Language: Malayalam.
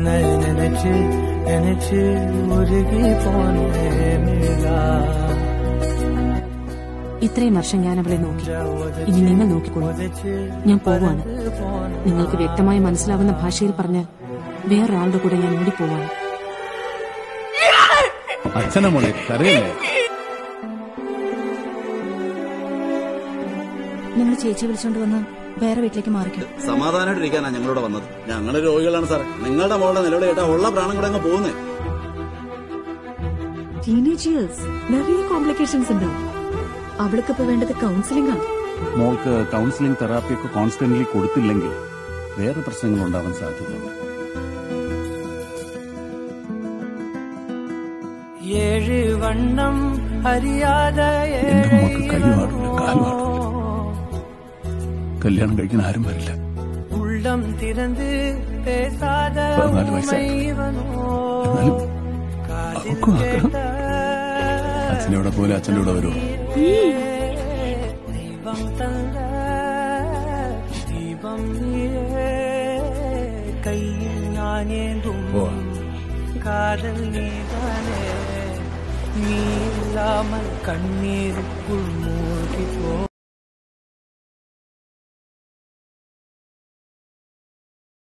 உன்னை நினைச்சு நினைச்சு உருகி போனேமிழா ഇത്രയും വർഷം ഞാൻ അവളെ നോക്കി ഇനി നിങ്ങൾ നോക്കിക്കോളൂ ഞാൻ പോവാണ് നിങ്ങൾക്ക് വ്യക്തമായി മനസ്സിലാവുന്ന ഭാഷയിൽ പറഞ്ഞാൽ വേറൊരാളുടെ കൂടെ ഞാൻ ഓടിപ്പോവാണ് അച്ഛനെ മോളെ കരയല്ലേ നിങ്ങൾ ചേച്ചി വിളിച്ചോണ്ട് വന്ന് വേറെ വീട്ടിലേക്ക് മാറിക്കും സമാധാനമായിട്ടിരിക്കാനാ ഞങ്ങളോട് വന്നത് ഞങ്ങള് രോഗികളാണ് സാർ നിങ്ങളുടെ മോളുടെ നിലവിളി കേട്ടാ ഉള്ള പ്രാണം കൂടെ അങ്ങ് പോകുന്നേ ടീനേജ് ഇയേഴ്സ് നിറയെ കോംപ്ലിക്കേഷൻസ് ഉണ്ടാവും അവൾക്ക് ഇപ്പൊ വേണ്ടത് കൗൺസിലിംഗ് ആണ് മോൾക്ക് കൗൺസിലിംഗ് തെറാപ്പിയൊക്കെ കോൺസ്റ്റന്റ്ലി കൊടുത്തില്ലെങ്കിൽ വേറെ പ്രശ്നങ്ങൾ ഉണ്ടാവാൻ സാധ്യതയുണ്ട് ஏழு வண்ணம் அறியாத എന്റെ മോൾക്ക് കൈ പാടില്ല കാൽ പാടില്ല കല്യാണം കഴിക്കാൻ ആരും വരില്ല உள்ளம் திறந்து பேசாத പതിനാല് വയസ്സായി இவனோ എന്നാലും അവൾക്കും ആക്കണം അച്ഛനെ ഇവിടെ പോലെ അച്ഛൻ്റെ കൂടെ വരുമോ தெய்வம் தந்த தீபம் நீயே கையில் நான் ஏந்தும் പോവാ காதல் நீதானே நீ இல்லாமல் கண்ணீருக்குள் மூழ்கி போ